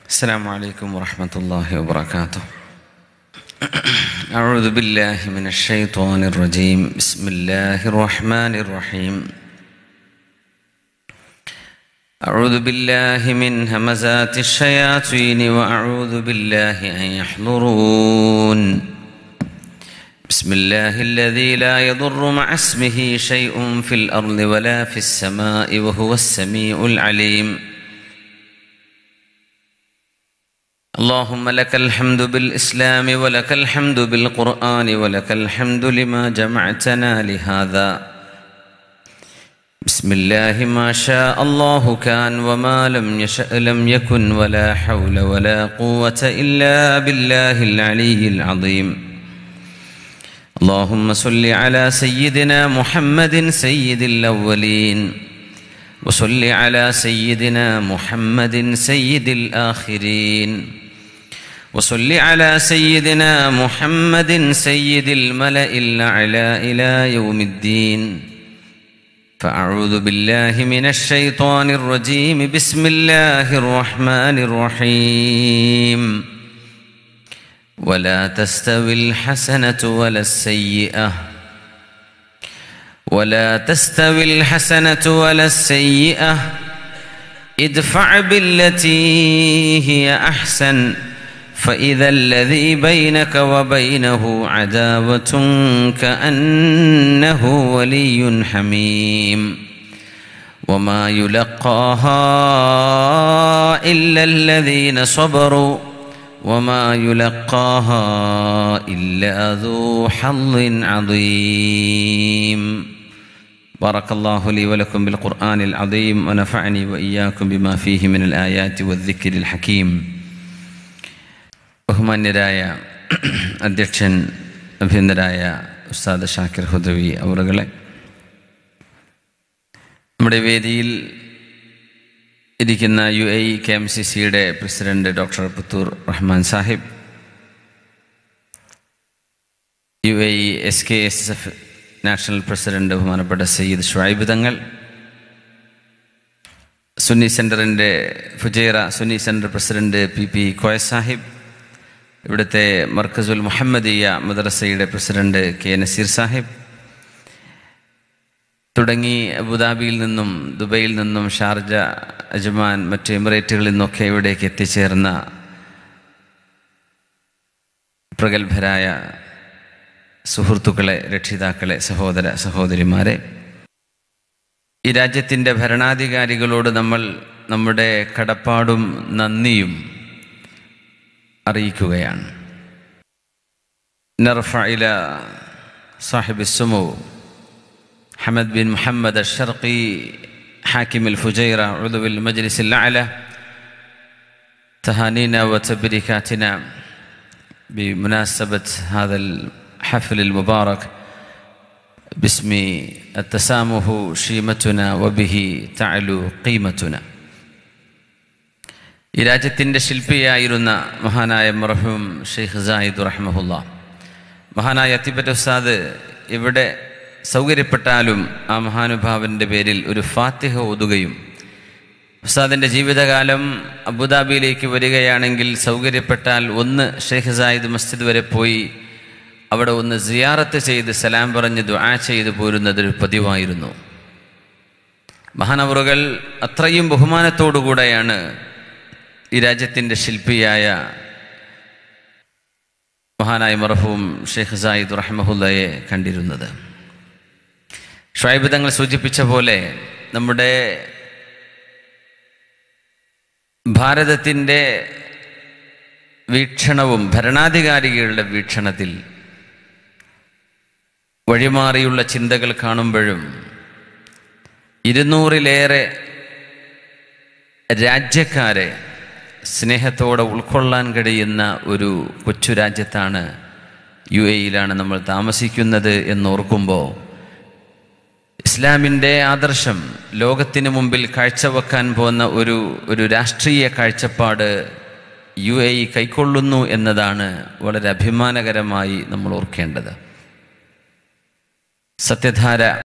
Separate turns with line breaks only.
السلام عليكم ورحمة الله وبركاته أعوذ بالله من الشيطان الرجيم بسم الله الرحمن الرحيم أعوذ بالله من همزات الشياطين وأعوذ بالله أن يحضرون بسم الله الذي لا يضر مع اسمه شيء في الأرض ولا في السماء وهو السميع العليم اللهم لك الحمد بالإسلام ولك الحمد بالقرآن ولك الحمد لما جمعتنا لهذا بسم الله ما شاء الله كان وما لم يشأ لم يكن ولا حول ولا قوة إلا بالله العلي العظيم اللهم صل على سيدنا محمد سيد الأولين وصل على سيدنا محمد سيد الآخرين وصل على سيدنا محمد سيد الملأ الأعلى إلى يوم الدين فأعوذ بالله من الشيطان الرجيم بسم الله الرحمن الرحيم ولا تستوي الحسنة ولا السيئة ولا تستوي الحسنة ولا السيئة ادفع بالتي هي أحسن فإذا الذي بينك وبينه عداوة كأنه ولي حميم وما يلقاها إلا الذين صبروا وما يلقاها إلا ذو حظ عظيم بارك الله لي ولكم بالقرآن العظيم ونفعني وإياكم بما فيه من الآيات والذكر الحكيم ബഹുമാന്യരായ അധ്യക്ഷൻ അഭ്യന്തരായ ഉസ്താദ് ഷാക്കിർ ഹുദവി അവറുകളെ നമ്മുടെ വേദിയിൽ ഇരിക്കുന്ന U A K M C സിയുടെ president doctor Puthur Rahman Sahib U A S K S F national president ബഹുമാനപ്പെട്ട സയ്യിദ് ഷുഐബ് തങ്ങൾ സുന്നി സെൻറ്ററിൻ്റെ Fujairah Sunni centre president P P Koya Sahib ഇവിടുത്തെ മർക്കസുൽ മുഹമ്മദിയ മദ്രസയുടെ പ്രസിഡന്റ് കെ നസീർ സാഹിബ് തുടങ്ങി അബുദാബിയിൽ നിന്നും ദുബൈയിൽ നിന്നും ഷാർജ അജ്മാൻ മറ്റ് എമിറേറ്റുകളിൽ നിന്നൊക്കെ ഇവിടേക്ക് എത്തിച്ചേർന്ന പ്രഗത്ഭരായ സുഹൃത്തുക്കളെ രക്ഷിതാക്കളെ സഹോദര സഹോദരിമാരെ ഈ രാജ്യത്തിൻ്റെ ഭരണാധികാരികളോട് നമ്മൾ നമ്മുടെ കടപ്പാടും നന്ദിയും അറിയിക്കുകയാണ് نرفع إلى صاحب السمو حمد بن محمد الشرقي حاكم الفجيرة عضو المجلس الأعلى تهانينا وتبريكاتنا بمناسبة هذا الحفل المبارك باسم التسامح شيمتنا وبه تعلو قيمتنا ഈ രാജ്യത്തിൻ്റെ ശില്പിയായിരുന്ന മഹാനായ മർഹൂം ഷെയ്ഖ് സായിദ് റഹ്മഹുല്ല മഹാനായ അത്തിപ്പറ്റ ഉസ്താദ് ഇവിടെ സൗകര്യപ്പെട്ടാലും ആ മഹാനുഭാവൻ്റെ പേരിൽ ഒരു ഫാത്തിഹ ഓതുകയും ഉസ്താദിൻ്റെ ജീവിതകാലം അബുദാബിയിലേക്ക് വരികയാണെങ്കിൽ സൗകര്യപ്പെട്ടാൽ ഒന്ന് ഷെയ്ഖ് സായിദ് മസ്ജിദ് വരെ പോയി അവിടെ ഒന്ന് സിയാറത്ത് ചെയ്ത് സലാം പറഞ്ഞ് ദുആ ചെയ്ത് പോരുന്നതൊരു പതിവായിരുന്നു മഹാനവറുകൾ അത്രയും ബഹുമാനത്തോടുകൂടെയാണ് ഈ രാജ്യത്തിൻ്റെ ശില്പിയായ മഹാനായ മർഹൂം ഷെയ്ഖ് സായിദ് റഹ്മഹുല്ലയെ കണ്ടിരുന്നത് ഷൈബ് തങ്ങൾ സൂചിപ്പിച്ച പോലെ നമ്മുടെ ഭാരതത്തിൻ്റെ വീക്ഷണവും ഭരണാധികാരികളുടെ വീക്ഷണത്തിൽ വഴിമാറിയുള്ള ചിന്തകൾ കാണുമ്പോഴും ഇരുന്നൂറിലേറെ രാജ്യക്കാരെ സ്നേഹത്തോടെ ഉൾക്കൊള്ളാൻ കഴിയുന്ന ഒരു കൊച്ചു രാജ്യത്താണ് യു എയിലാണ് നമ്മൾ താമസിക്കുന്നത് എന്നോർക്കുമ്പോൾ ഇസ്ലാമിൻ്റെ ആദർശം ലോകത്തിന് മുമ്പിൽ കാഴ്ചവെക്കാൻ പോകുന്ന ഒരു ഒരു രാഷ്ട്രീയ കാഴ്ചപ്പാട് യു എ ഇ കൈക്കൊള്ളുന്നു എന്നതാണ് വളരെ അഭിമാനകരമായി നമ്മൾ ഓർക്കേണ്ടത് സത്യധാര